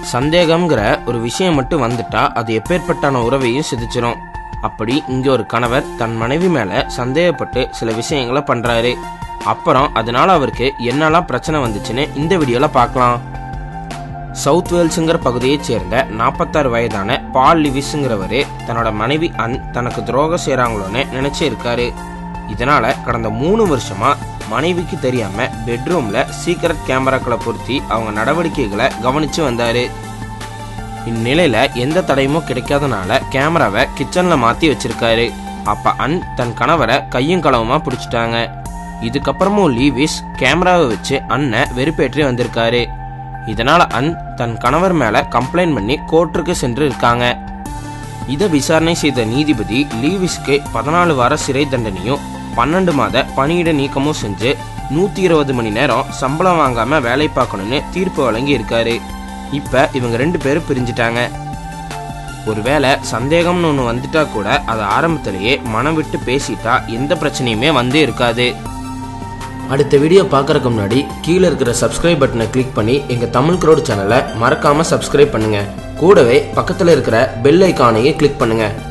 சந்தேகம்ங்கிற ஒரு விஷயம் மட்டும் வந்துட்டா அது எப்பேற்பட்டான உறவையும் சிதைச்சிரும் அப்படி இங்க ஒரு கணவர் தன் மனைவி மேல சந்தேகப்பட்டு சில விஷயங்களை பண்றாரு அப்புறம் அதனால அவருக்கு என்னெல்லாம் பிரச்சனை வந்துச்சுன்னு இந்த வீடியோல பார்க்கலாம் சவுத் வேல்ஸுங்கிற பகுதியைச் சேர்ந்த நாற்பத்தாறு வயதான பால் லிவிஸுங்கிறவரு தன்னோட மனைவி அன் தனக்கு துரோகம் செய்கிறாங்களோன்னு நினைச்சு இருக்காரு இதனால கடந்த மூணு வருஷமா மனைவிக்கு தெரியாம பெட்ரூம்ல சீக்ரெட் கேமராக்களை பொருத்தி அவங்க நடவடிக்கைகளை கவனிச்சு வந்தாரு இந்நிலையில எந்த தடையுமோ கிடைக்காதனால கேமராவை கிச்சன்ல மாத்தி வச்சிருக்காரு அப்ப அன் தன் கணவரை கையும் களவுமா பிடிச்சிட்டாங்க இதுக்கப்புறமும் லீவிஸ் கேமராவை வச்சு அண்ணை வெறுப்பேற்றி வந்திருக்காரு இதனால அன் தன் கணவர் மேல கம்ப்ளைண்ட் பண்ணி கோர்ட்டுக்கு சென்று இருக்காங்க இதை விசாரணை செய்த நீதிபதி லீவிஸ்க்கு பதினாலு வார சிறை தண்டனையும் பன்னெண்டு மாத பணியிட நீக்கமும் செஞ்சு நூத்தி இருபது மணி நேரம் சம்பளம் வாங்காம வேலை பார்க்கணும்னு தீர்ப்பு வழங்கி இருக்காரு இப்ப இவங்க ரெண்டு பேரும் பிரிஞ்சிட்டாங்க ஒருவேளை சந்தேகம்னு ஒன்று வந்துட்டா கூட அதை ஆரம்பத்திலேயே மனம் விட்டு பேசிட்டா எந்த பிரச்சனையுமே வந்து இருக்காது அடுத்த வீடியோ பார்க்கறதுக்கு முன்னாடி கீழே இருக்கிற சப்ஸ்கிரைப் பட்டனை கிளிக் பண்ணி எங்கள் தமிழ் க்ரோட் சேனலை மறக்காமல் சப்ஸ்கிரைப் பண்ணுங்கள் கூடவே பக்கத்தில் இருக்கிற பெல் ஐக்கானையும் கிளிக் பண்ணுங்கள்